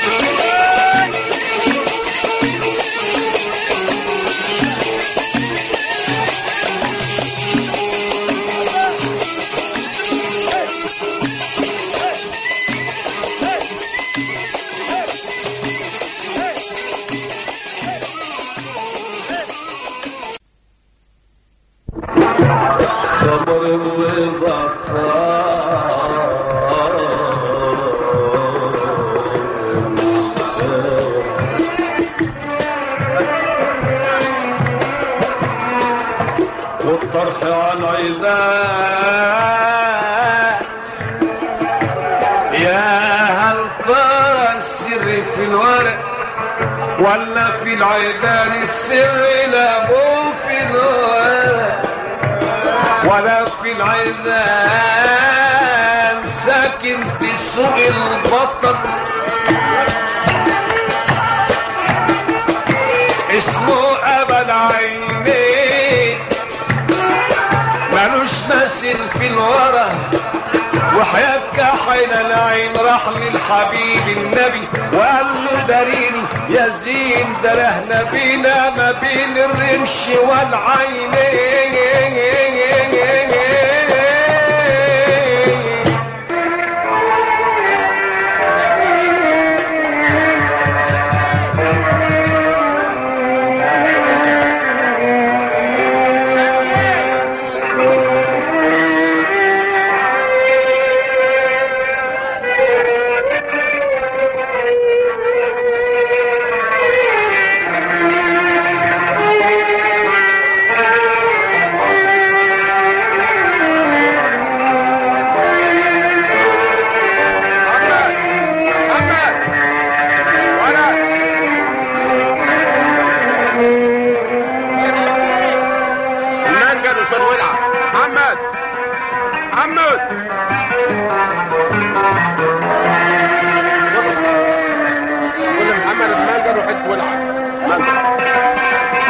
صبر وظفار والطرح على العذاب يا هل ترى السر في الورق ولا في العيدان السر لا مو في الورق ولا في العيدان ساكن في سوق البطل اسمه أبد عينين مالوش مثل في الورى وحياتك حين العين راح للحبيب النبي وقال له داريني يا زين ده لهنا بينا ما بين الرمش والعينين محمد محمد ولا المنجل وصار ولع محمد محمد يلا قول محمد المنجل وحته ولع منجل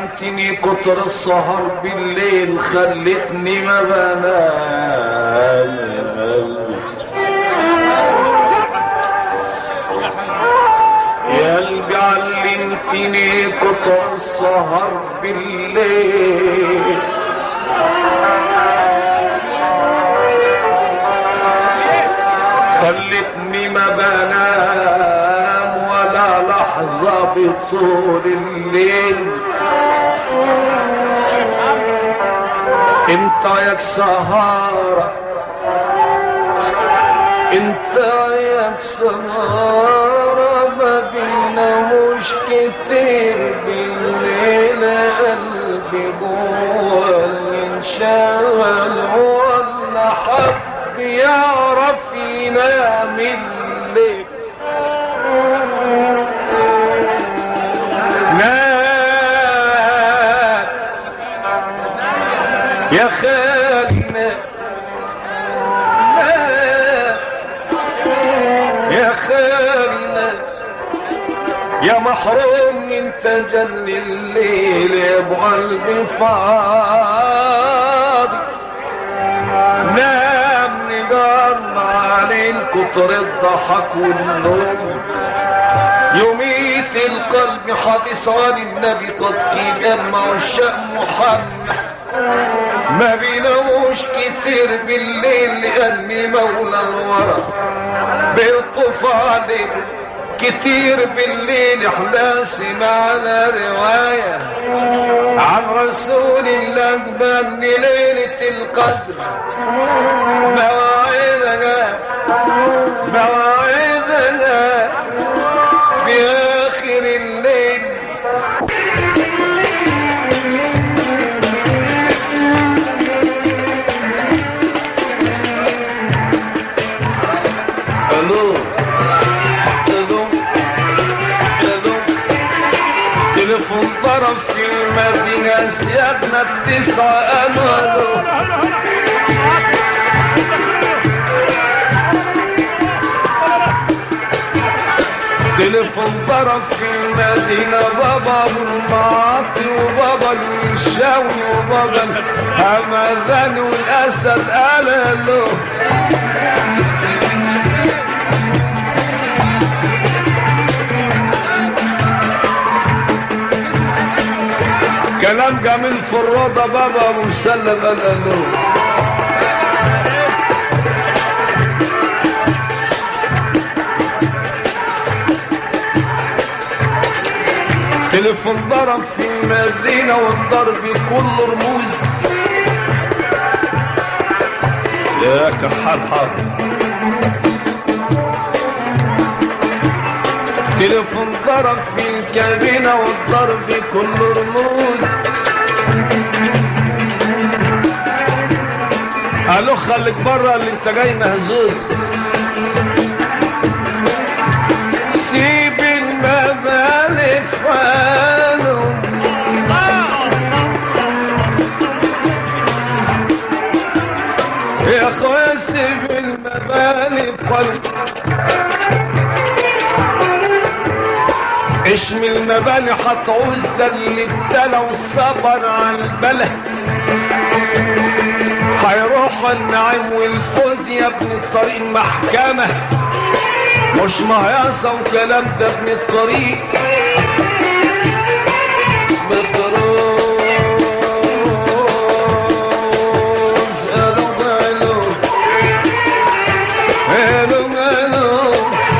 علمتني كتر السهر بالليل خلتني ما بنام يا قلبي علمتني كتر السهر بالليل خلتني ما بنام ولا لحظة بطول الليل انت ياك سهارة انت ياك سهارة ما بيناهوش كتير بالليل قلبي جوا ينشغل ولا حب يعرف ينام الليل نام يا خالنا نام يا خالنا يا محروم من تجلي الليل يا ابو قلبي فاضي نام نجرنا عليه كتر الضحك والنوم يميت القلب حديث عن النبي تضكيل اما عشاق محمد ما بيناموش كتير بالليل لاني مولى الورى بيطوف عليه كتير بالليل احنا سمعنا رواية عن رسول الله قبل ليلة القدر موعدنا موعدنا في آخر الليل الو الو الو تليفون ضرب في المدينة سيادنا التسعة قالوا الو تليفون ضرب في المدينة بابا ابو المعاطي وبابا المشاوي وبابا همذان والاسد قال له كلام جميل في الروضة بابا ابو مسلم قال له تليفون ضرب في المدينة والضرب كله رموز يا كحال حرب تليفون ضرب في الكابينة والضرب كله رموز قالوا خليك بره اللي انت جاي مهزوز سيب المبالي في حاله يا اخويا سيب المبالي في حاله اشمي المباني هتعوز ده اللي ابتلى والصبر على البلا هيروح النعيم والفوز يا ابن الطريق محكمة مش مهيصة وكلام ده ابن الطريق بفروز قالوا قالوا قالوا قالوا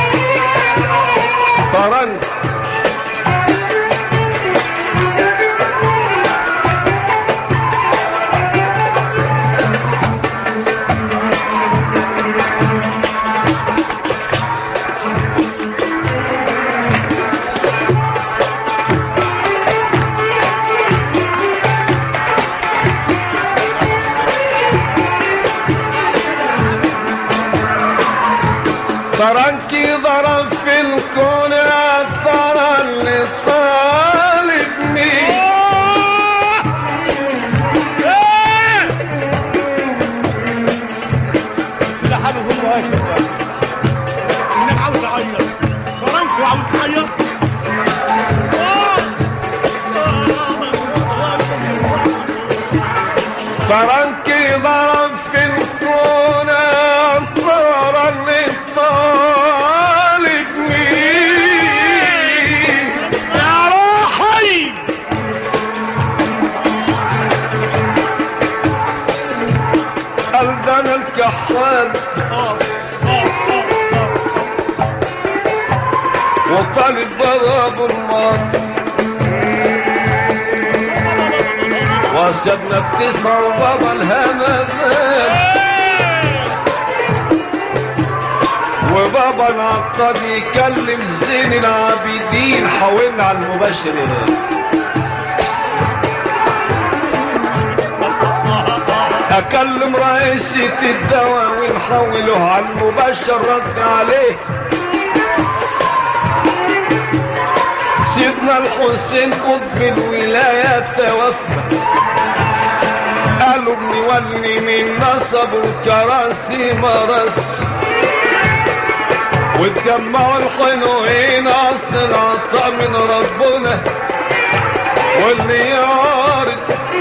فرنك فرنكي ضرب في الكون يا ترى اللي طالب مين ده حاجه هو هاشم بقى انك عاوز اعيط فرنك وعاوز تعيط آه. آه. فرنكي ضرب في الكونة طارا للطالب مين يا روحي قال ده انا الكحال وطالب ضرب الماط وسبنا التسع وبابا الهمدان وبابا العقاد يكلم زين العابدين حاولنا على المباشر اكلم رئيسة الدواء ونحوله على المباشر رد عليه سيدنا الحسين قطب الولاية توفى قالوا ابني ولي من نصب الكراسي مرس واتجمعوا الحلوين اصل العطاء من ربنا واللي يعارض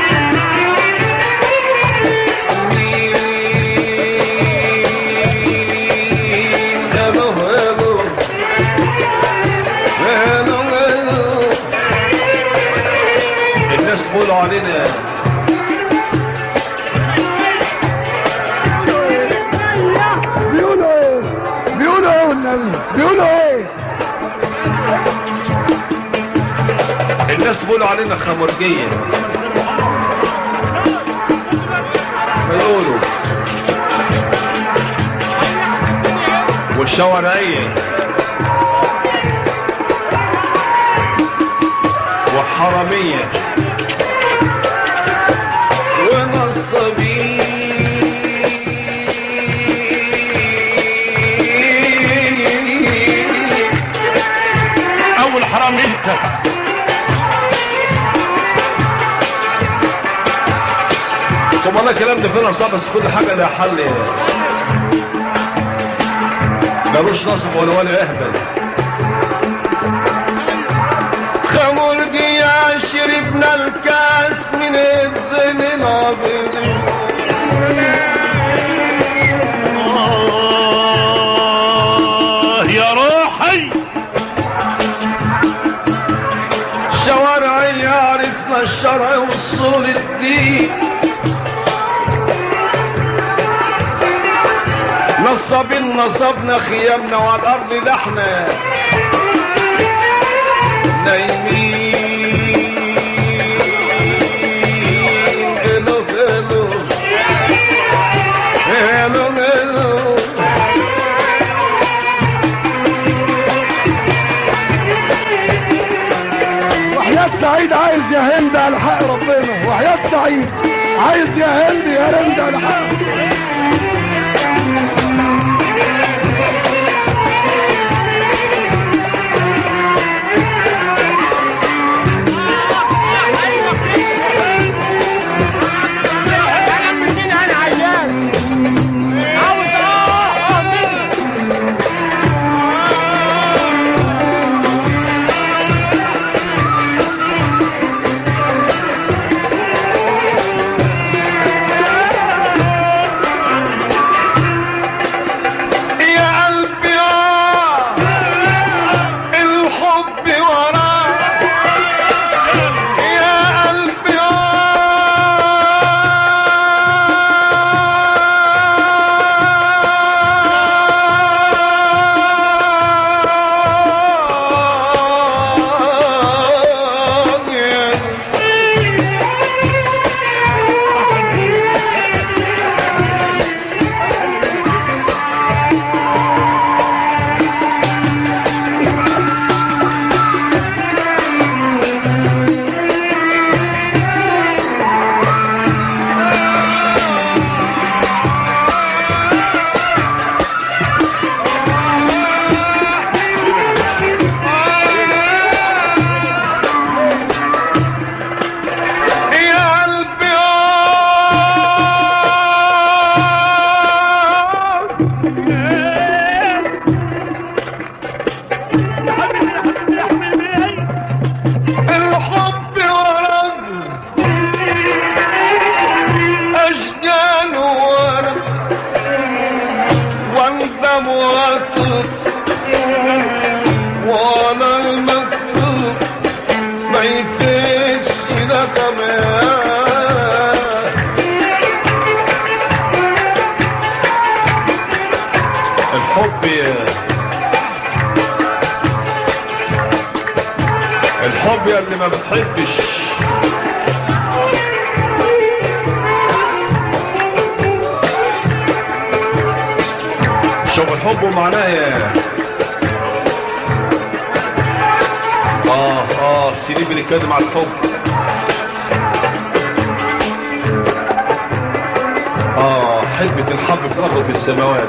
مين قالوا قالوا قالوا قالوا الناس بيقولوا علينا بيقولوا ايه بيقولوا ايه والنبي بيقولوا ايه الناس بيقولوا علينا خمرجية بيقولوا والشوارعية وحرامية ونصبين اول حرام انت طب والله الكلام ده فين صعب بس كل حاجه لها حل ملوش نصب ولا ولا اهبل خمرجي يا شربنا الكاس من الزين العبيد آه يا روحي شوارعي عرفنا الشرع وصول الدين نصابين نصبنا خيامنا وعلى الارض ده احنا نايمين هلو هلو هلو هلو وحياة سعيد عايز يا هند على حق ربنا وحياة سعيد عايز يا هند يا هند على حق الحب الحب يا اللي ما بتحبش شوف الحب معناه يا اه اه سيدي بنتكلم على الحب اه حب تنحب في الارض وفي السماوات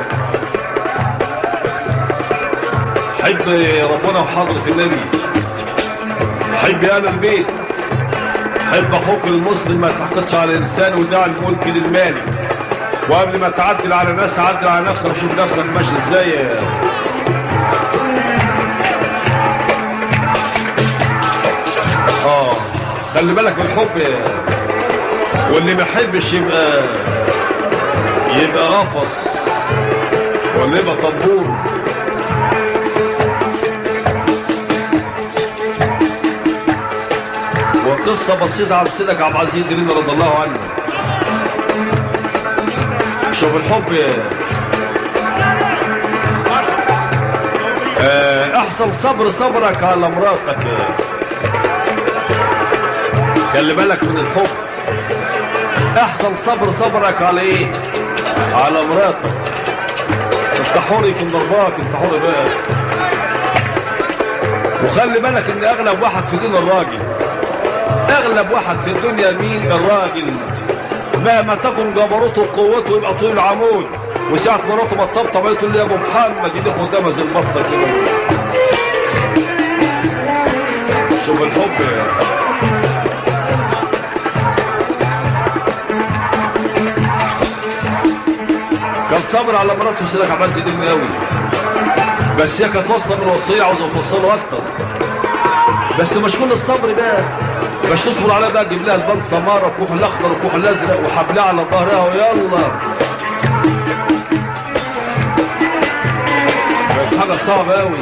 حب ربنا وحضرة النبي حب اهل البيت حب اخوك المسلم ما تحقدش على انسان ودع الملك للمالك وقبل ما تعدل على ناس عدل على نفسك وشوف نفسك ماشي ازاي اه خلي بالك من الحب واللي ما يحبش يبقى يبقى قفص ولا يبقى طنبور وقصة بسيطة عن سيدك عبد العزيز درين رضي الله عنه شوف الحب آه، احسن صبر صبرك على مراتك خلي بالك من الحب احسن صبر صبرك على ايه على مراتك انت حر يكون ضرباك انت حر بقى وخلي بالك ان اغلب واحد في دين الراجل اغلب واحد في الدنيا مين الراجل مهما تكن جبروته وقوته يبقى طول العمود وساعة مراته ما تطبطب عليه تقول لي يا ابو محمد يدي خدامه زي البطه كده شوف الحب كان صبر على مراته سيدك عباس يدين قوي بس هي كانت واصله من الوصيه عاوزه توصله اكتر بس مش كل الصبر بقى مش تصبر عليها بقى تجيب لها البان سماره والكوخ الاخضر والكوخ الازرق وحبلها على ظهرها ويلا بقت حاجه صعبه قوي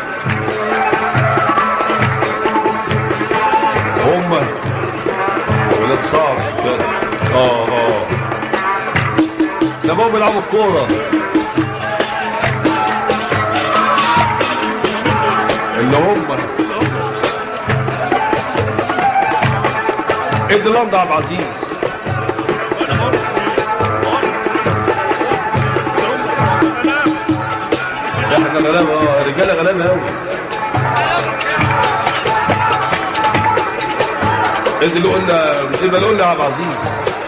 هم ولاد صعب كده اه اه ده بقوا بيلعبوا الكوره اللي هم ادي لندا عبد العزيز احنا غلابه اه رجاله غلابه قوي ادي اللي قلنا يبقى اللي قلنا يا عبد العزيز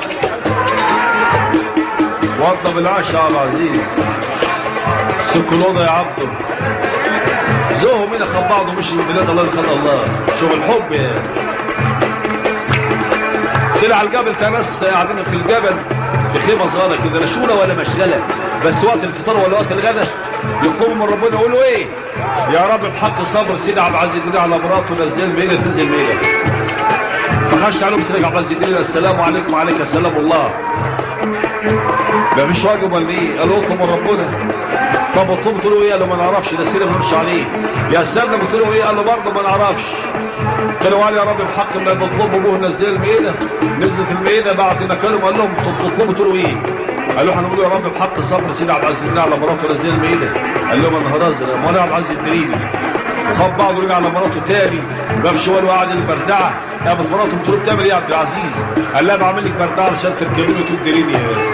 وضب العشاء يا عبد العزيز سكولونا يا عبده زوه مين خد بعضه مش من بلاد الله اللي خلق الله شوف الحب يعني طلع الجبل تنس قاعدين في الجبل في خيمه صغيره كده لا شوله ولا مشغله بس وقت الفطار ولا وقت الغداء يطلبوا من ربنا يقولوا ايه يا رب بحق صبر سيدي عبد العزيز الدين على مراته نزل ميله تنزل ميله فخش عليهم سيدي عبد العزيز الدين السلام عليكم وعليك السلام الله ما فيش واجب ولا ايه قالوا اطلبوا من ربنا طب اطلبوا تقولوا ايه قالوا ما نعرفش ده سيدي ما نمشي عليه يا سلم قلت ايه قالوا برضه ما نعرفش قالوا قال يا رب بحق ما تطلبوا به نزل الميدة نزلت الميدة بعد ما كانوا قال لهم تطلبوا تقولوا ايه قالوا احنا بنقول يا رب بحق صبر سيدي عبد العزيز على مراته نزل الميدة قال لهم انا هرزق ما انا عبد العزيز الدريدي وخد بعضه ورجع على مراته تاني جاب شوال وقعد البردعه قامت مراته بتقول بتعمل ايه يا عبد العزيز؟ قال لها بعمل لك بردعه علشان تركبيني وتدريني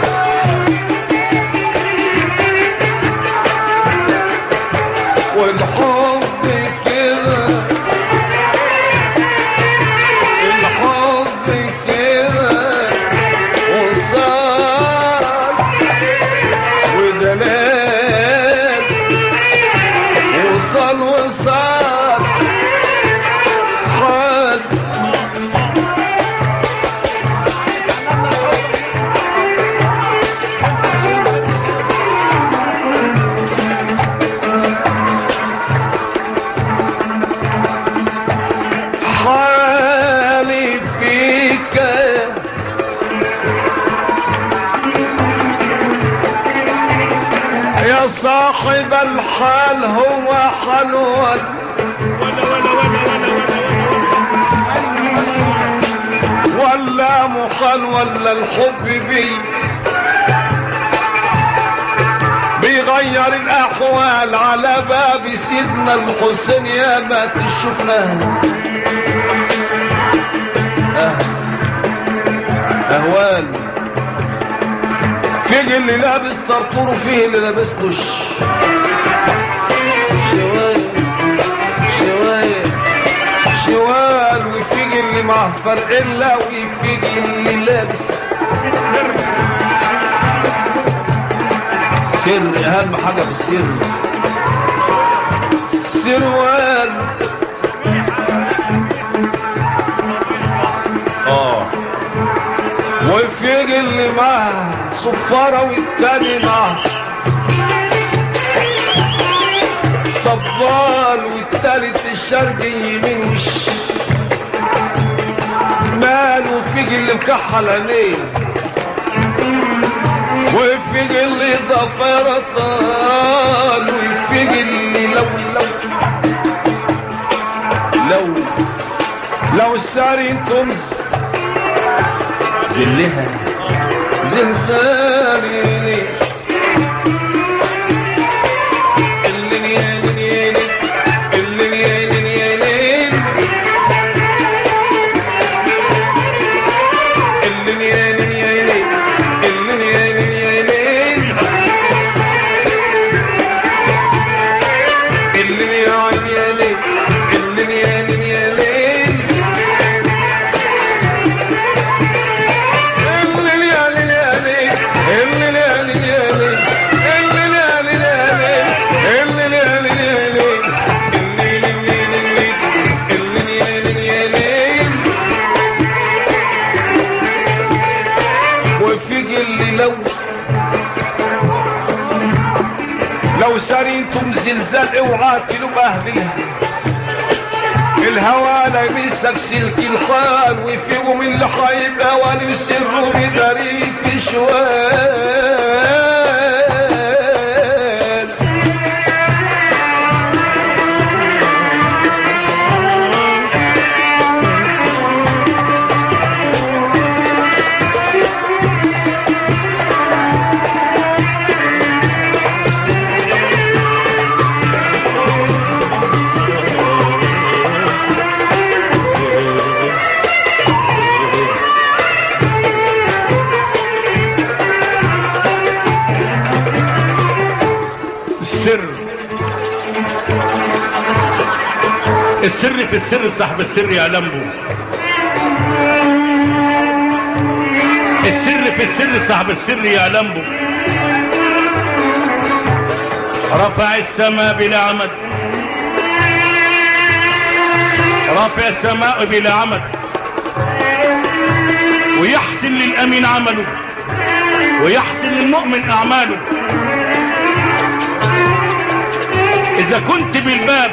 والحب كده الحب كده وصار ودلال وصل وصار حد حالي فيك يا صاحب الحال هو حلوة ولا مخال ولا الحب بي بيغير الأحوال اهوال على باب سيدنا الحسين يا ما تشوفنا اهوال فيه اللي لابس طرطور وفيه اللي لابس له ش- شوال شوال شوال وفيه اللي معاه فرقلة وفيه اللي لابس سر اهم حاجة في السر سروال اه وفي اللي معاه صفارة والتاني معاه طبال والتالت الشرق يمين وش مال وفي اللي مكحل عينيه وفي اللي ضفيرة طال وفي اللي لو لو لو لو السارين تمز زلها زلزالي ليه اللي نيالي نيالي اللي نيالي نيالي اللي نيالي نيالي اللي نيالي نيالي اللي نيالي نيالي اللي نيالي نيالي لو لو سرينتم زلزال اوعى تلوم اهلها الهوى لا يمسك سلك الخال وفيهم اللي هيبقى ولي يسروا بداري في شوال السر السر في السر صاحب السر يعلم به السر في السر صاحب السر يعلم به رفع السماء بلا عمد رفع السماء بلا عمد ويحسن للأمين عمله ويحسن للمؤمن أعماله إذا كنت بالباب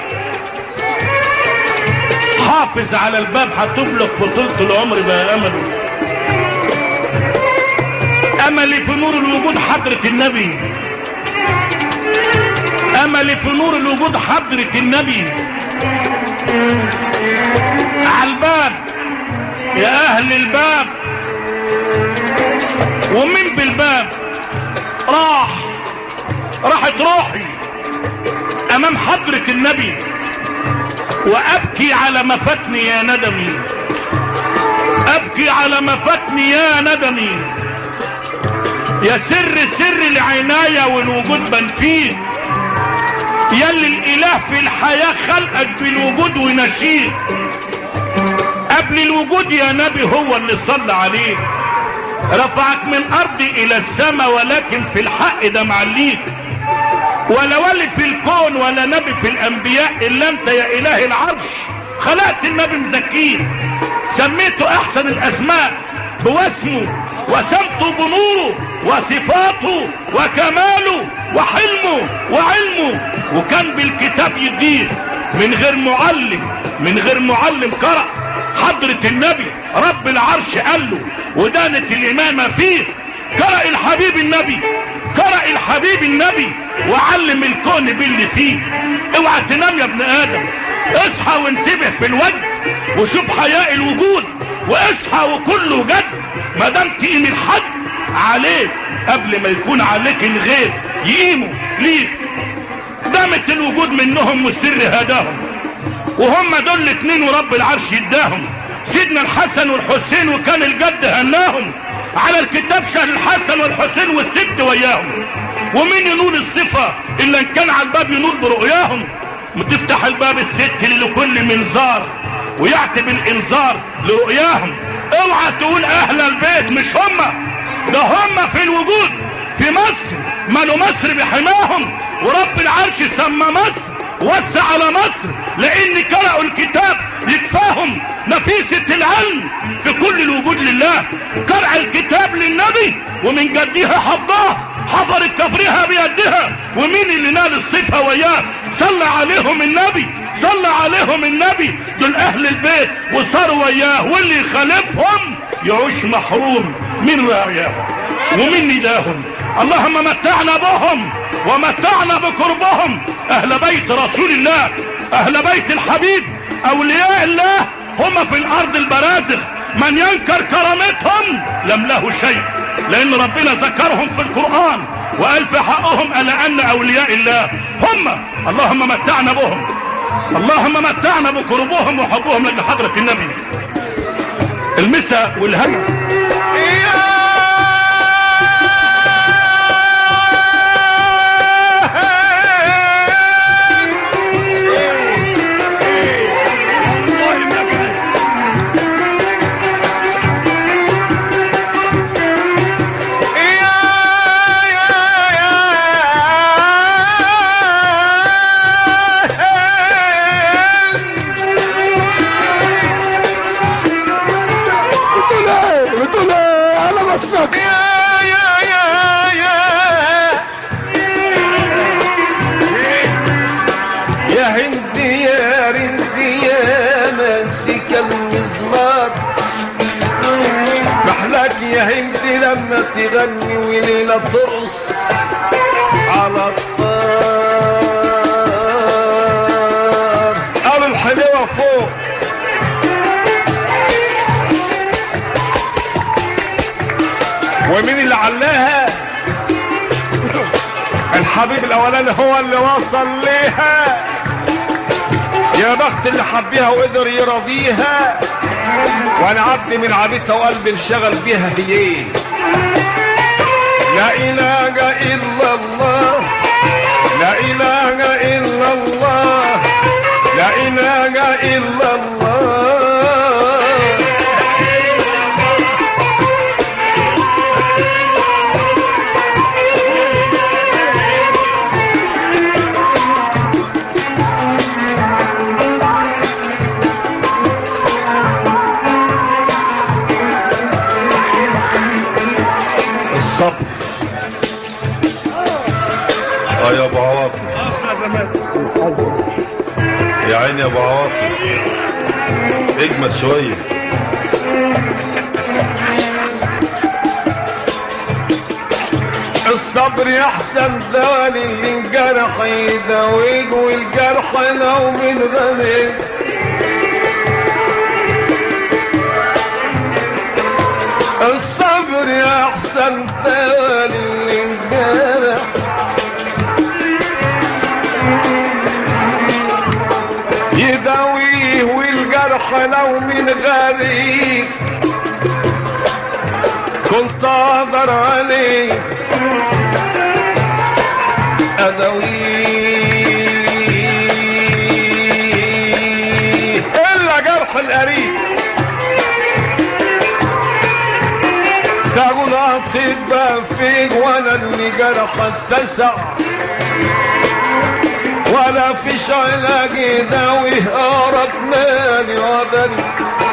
حافظ على الباب هتبلغ في طولة العمر بقى أمله أملي في نور الوجود حضرة النبي أملي في نور الوجود حضرة النبي على الباب يا أهل الباب ومن بالباب راح راحت روحي امام حضرة النبي وابكي على ما فاتني يا ندمي ابكي على ما فاتني يا ندمي يا سر سر العناية والوجود بنفيه يلي الاله في الحياة خلقك بالوجود ونشيد قبل الوجود يا نبي هو اللي صلى عليك رفعك من ارضي الى السماء ولكن في الحق ده معليك ولا ولي في الكون ولا نبي في الانبياء الا انت يا اله العرش خلقت النبي مزكيه سميته احسن الاسماء بواسمه وسمته بنوره وصفاته وكماله وحلمه وعلمه وكان بالكتاب يديه من غير معلم من غير معلم قرأ حضرة النبي رب العرش قال له ودانت الإمامة فيه قرأ الحبيب النبي قرأ الحبيب النبي وعلم الكون باللي فيه اوعى تنام يا ابن ادم اصحى وانتبه في الوجه وشوف حياء الوجود واصحى وكله جد ما دام تقيم الحد عليك قبل ما يكون عليك الغير يقيموا ليك دامت الوجود منهم والسر هداهم وهم دول الاتنين ورب العرش اداهم سيدنا الحسن والحسين وكان الجد هناهم على الكتاب شهر الحسن والحسين والست وياهم ومين ينول الصفة إلا إن كان على الباب ينول برؤياهم وتفتح الباب الست لكل منظار ويعتب الإنذار لرؤياهم اوعى تقول أهل البيت مش هما ده هما في الوجود في مصر مالوا مصر بحماهم ورب العرش سمى مصر وسع على مصر لان قرأوا الكتاب يكفاهم نفيسة العلم في كل الوجود لله قرأ الكتاب للنبي ومن جدها حفظاه حضرت كفرها بيدها ومين اللي نال الصفة وياه صلى عليهم النبي صلى عليهم النبي دول اهل البيت وصاروا وياه واللي يخالفهم يعيش محروم من رعاياهم ومن نداهم اللهم متعنا بهم ومتعنا بقربهم اهل بيت رسول الله اهل بيت الحبيب اولياء الله هم في الارض البرازخ من ينكر كرامتهم لم له شيء لان ربنا ذكرهم في القرآن وقال في حقهم الا ان اولياء الله هم اللهم متعنا بهم اللهم متعنا بقربهم وحبهم لاجل حضرة النبي المسا والهنا بتقول ايه بتقول ايه انا بسمعك يا هندي يا رندي يا ماسك المزمار محلاك يا هندي لما تغني وليلة ترقص على الطار قالوا الحلوة فوق ومين اللي علاها الحبيب الاولاني هو اللي وصل ليها يا بخت اللي حبيها وقدر يرضيها وانا عبد من عبيدها وقلبي انشغل بيها هي لا اله الا الله لا اله الا الله لا اله الا الله الصبر اه يا ابو عواطف يا عيني يا ابو عواطف اجمد شويه الصبر يحسن داني اللي انجرح يداويج والجرح لو من غني الصبر يحسن داني اللي انجرح يداويه والجرح لو من غريب كنت اقدر عليه اداويه الا جرح القريب تقول اطباء فيك ولا اللي جرح اتسع ولا فيش علاج يداوي هرب مالي وذري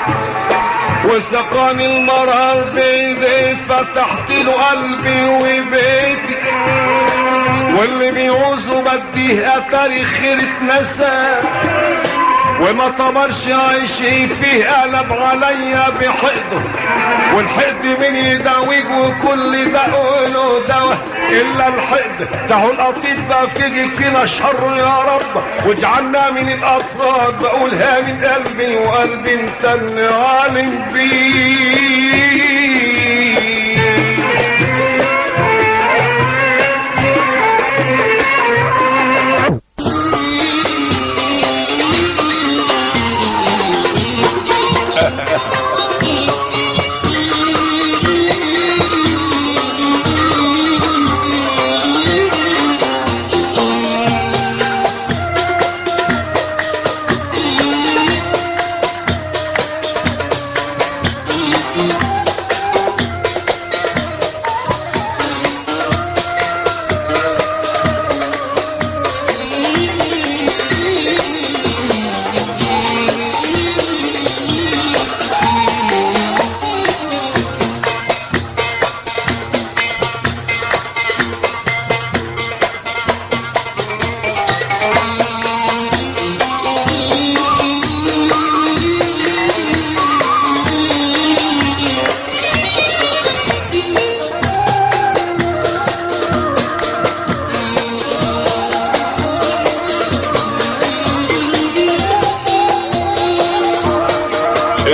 وسقاني المرار بايدي فتحت له قلبي وبيتي واللي بيعوزه بديه اتاري خير اتنسى وما طمرش عيش فيه قلب عليا بحقده والحقد من يداويك وكل ده له دواء الا الحقد تهو الاطباء فيك فينا شر يا رب واجعلنا من الاطراد بقولها من قلبي وقلبي انت اللي عالم بيه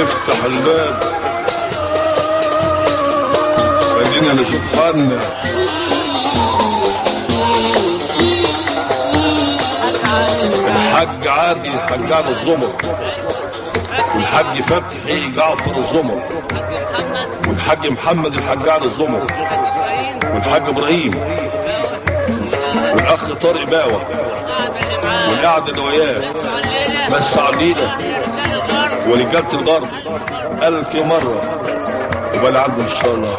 افتح الباب خلينا نشوف حالنا الحاج عادي حجان الزمر والحاج فتحي جعفر الزمر والحاج محمد الحجان الزمر والحاج ابراهيم والاخ طارق باوة والقعده اللي وياه بس علينا ورجاله الغرب الف مره وبلا عنده ان شاء الله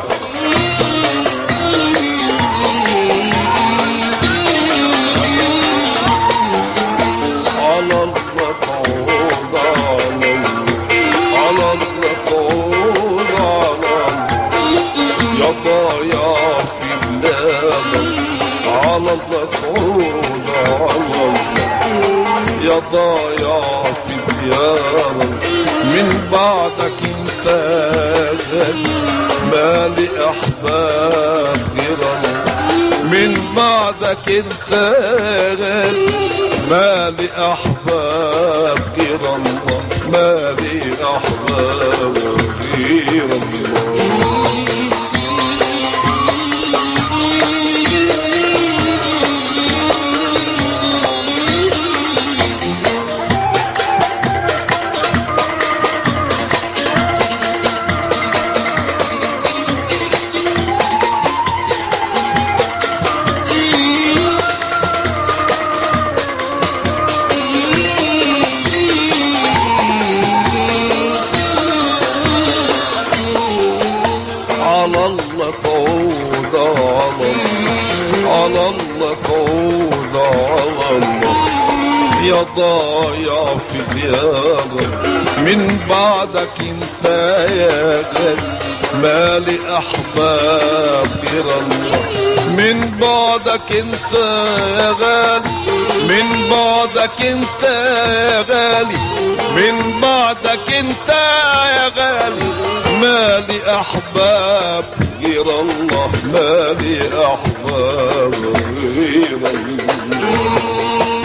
على الرقود على على الرقود على يا ضايع في بلادك على الرقود على يا ضايع في ديارك من بعدك انت غالي مالي احباب غيرك من بعدك انت غالي مالي احباب غير الله مالي احباب غير الله على الله تعود على الله على الله تعود على الله يا ضايع في ديارك من بعدك انت يا غالي مالي احباب غير الله من بعدك انت يا غالي من بعدك انت يا غالي من بعدك انت يا غالي مالي احباب غير الله مالي احباب غير الله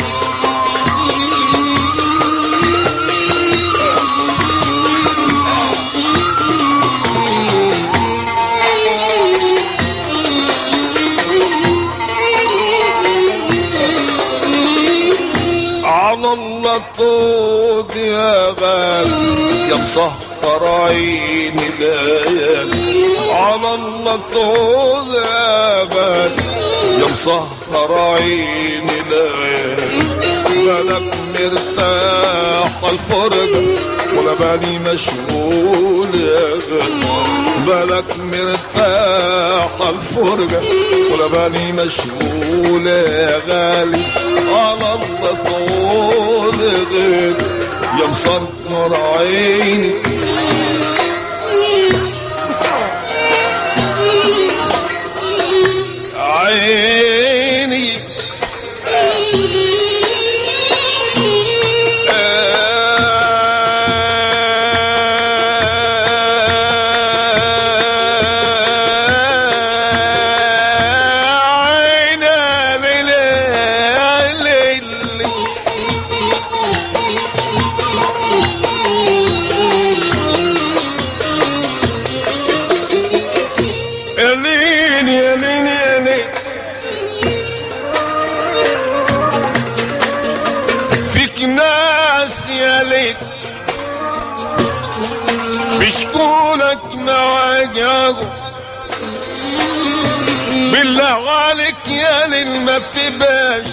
على الله طود يا غالي يا مسهر عيني ليالي على الله طود يا غالي يا مسهر عيني ليالي بالك مرتاح الفرجة ولا بالي مشغول يا غالي بالك مرتاح الفرجة ولا بالي مشغول يا غالي على الله طول غير يا مسكر عيني عيني عينا ليلي ليلي يا ليل يا ليل يا ليل فيك ناس يا ليل بيشكولك مواجعهم بالله عليك يا ليل ما بتبقاش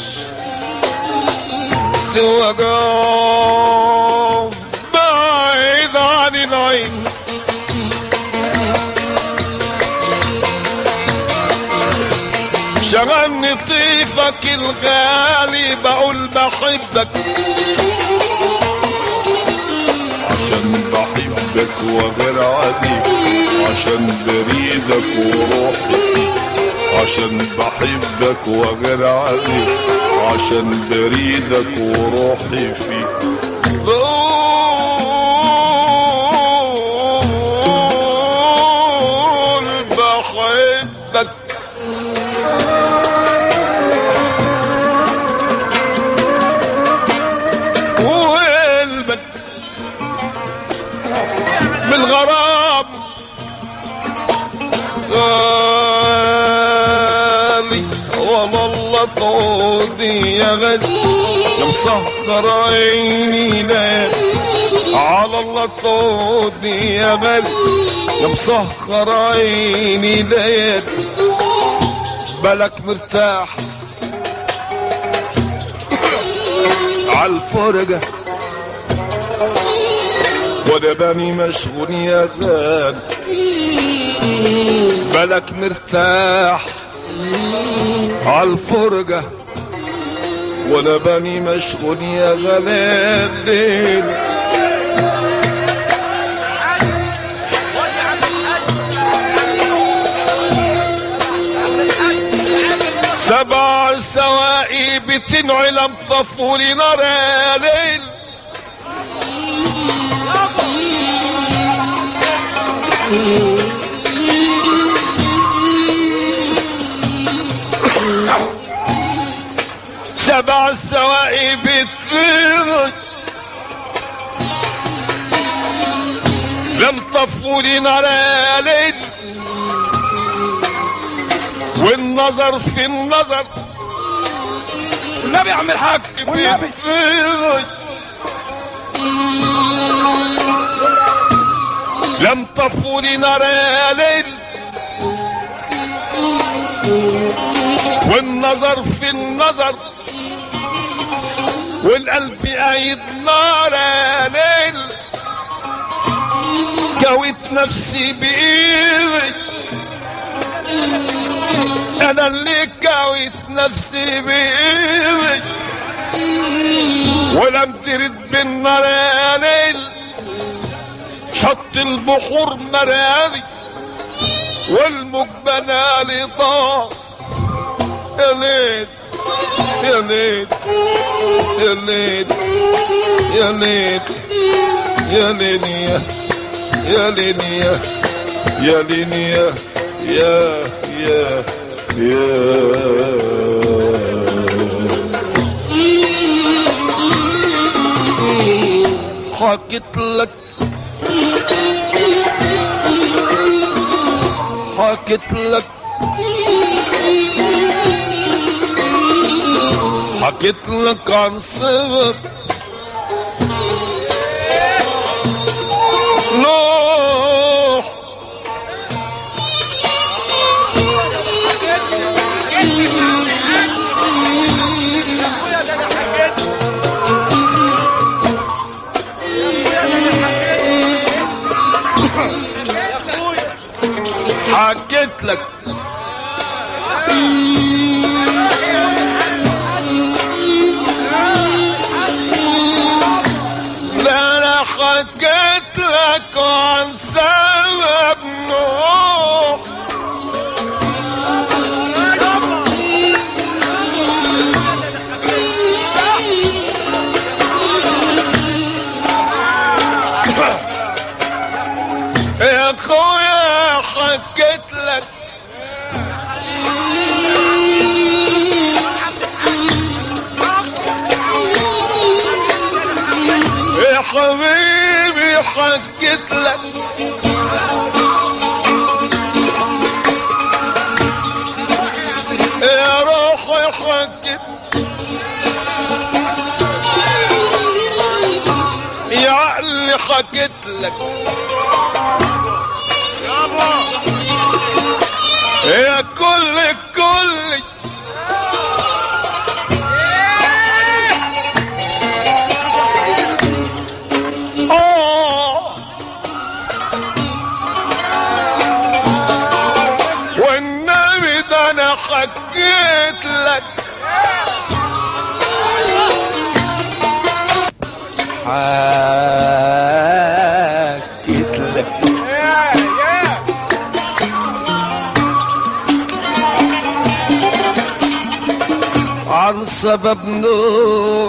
توجع بعيد عن العين شغلني طيفك الغالي بقول بحبك عشان بحبك وغير عادي عشان بريدك وروحي فيك عشان بحبك وغير عادي عشان بريدك وروحي فيك بقول بحبك وقلبك لي ولا الله تعودي يا غالي يا مسخر عيني ليالي على الله تعودي يا غالي يا مسخر عيني ليالي بالك مرتاح عالفرجة وانا باني مشغول يا غالي بالك مرتاح عالفرجة وانا باني مشغول يا غالي سبع سواقي بتنعلم طفولي نار يا ليل سبع سواقي بتطير لم طفولي نار يا ليل والنظر في النظر النبي يا عم الحاج والنبي بيطير لم طفولي نار يا ليل والنظر في النظر والقلب قايد نار يا ليل كويت نفسي بايدي انا اللي كويت نفسي بايدي ولم ترد بالنار يا ليل شط البحور مرادي والموج بنالي ضاع يا ليل يا ليل يا ليل يا ليل يا ليل يا يا ليل يا يا ليل يا يا يا يا حكيت لك حكيت لك حكيت لك عن سبب نوح حكيت لك ده انا حكيت لك عن سبب نوح يا اخويا حكيت لك يا حبيبي حكيت لك يا روحي حكيت يا عقلي حكيت لك يا كل كل آه. والنبي ده انا حكيت لك حكيت لك عن سبب نوح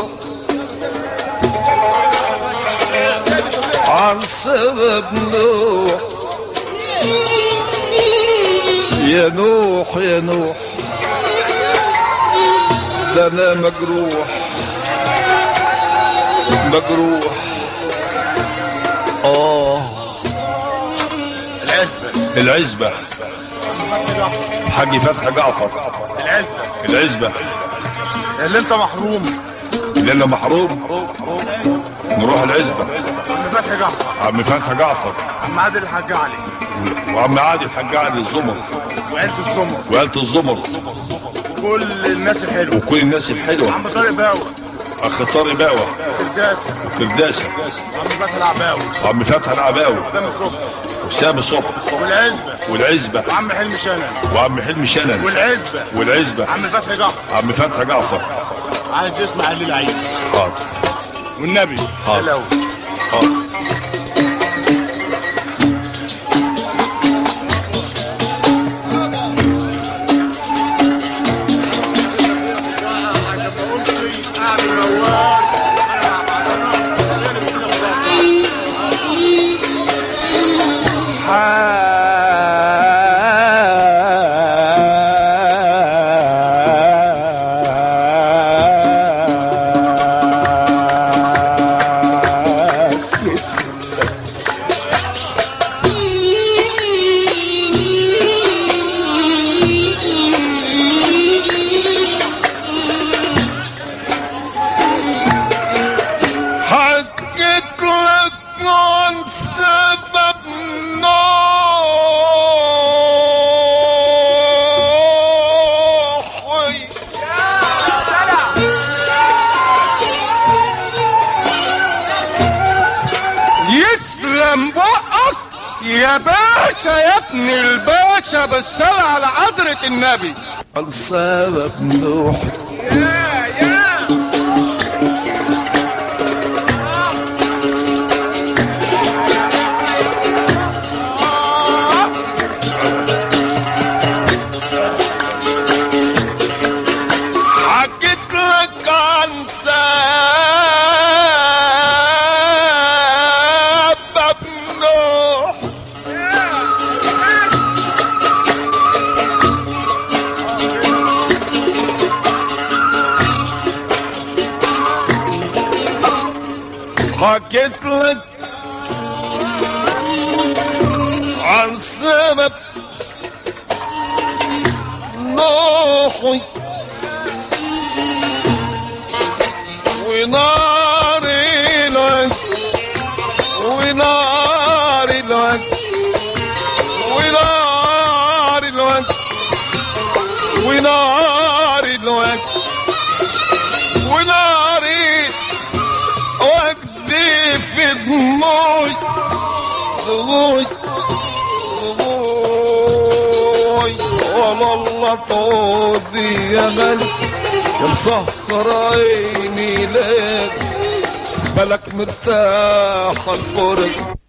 عن سبب نوح يا نوح يا نوح ده انا مجروح مجروح اه العزبة العزبة جعفر الحاج فتحي جعفر العزبة العزبة اللي انت محروم اللي انا محروم نروح العزبة عم فتحي جعفر عم فتحي جعفر عم عادل الحاج علي وعم عادل الحاج علي الزمر وعيلة الزمر وعيلة الزمر كل الناس الحلوة وكل الناس الحلوة عم طارق باوة اخ طارق باوة كرداسة كرداسة وعم فتحي العباوي وعم فتحي العباوي سامي صبحي وسام صبحي والعزبة والعزبة وعم حلمي شنن وعم حلمي شنن والعزبة والعزبة عم فتحي جعفر عم فتحي جعفر عايز يسمع الليل عيد حاضر والنبي حاضر. الأول حاضر حكيت لك عن سبب نوحي يسلم بقك يا باشا يا ابن الباشا بالصلاة على حضرة النبي عن سبب نوحي حكيت لك عن سبب نوح حكيت لك عن سبب نوحي ونار العين ونار العين ونار العين ونار العين ونار وجدي في دموعي دموعي دموعي ولا الله تعودي يا غالي يا مسخر عيني لك بالك مرتاح الفرق